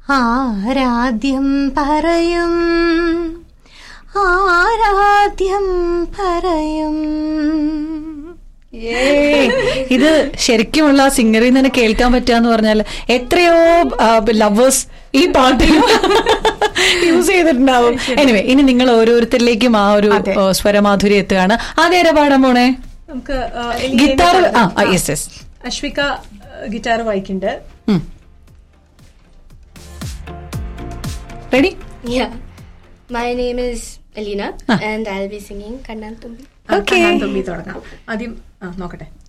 ആരാധ്യം പറയും ആരാധ്യം പറയും ഇത് ശരിക്കുമുള്ള സിംഗറിൽ നിന്ന് തന്നെ കേൾക്കാൻ പറ്റുക പറഞ്ഞാൽ എത്രയോ ലവേഴ്സ് ഈ പാട്ട് യൂസ് ചെയ്തിട്ടുണ്ടാവും എനിവേ ഇനി നിങ്ങൾ ഓരോരുത്തരിലേക്കും ആ ഒരു അതെ. ആ, സ്വരമാധുരി എത്തുകയാണ് അതേരെ പാടാൻ പോണേ നമുക്ക് ആ, എലിയെ ഗിത്താർ പാടാം. ആ യെസ് യെസ് അശ്വിക ഗിറ്റാർ വായിക്കുന്നുണ്ട് ready Yeah. My name is Alina Ah. and I'll be singing Kannan Tumbi. ആ, Okay. കണ്ണാൻ തുമ്പി തുടങ്ങാം ആദ്യം ആ നോക്കട്ടെ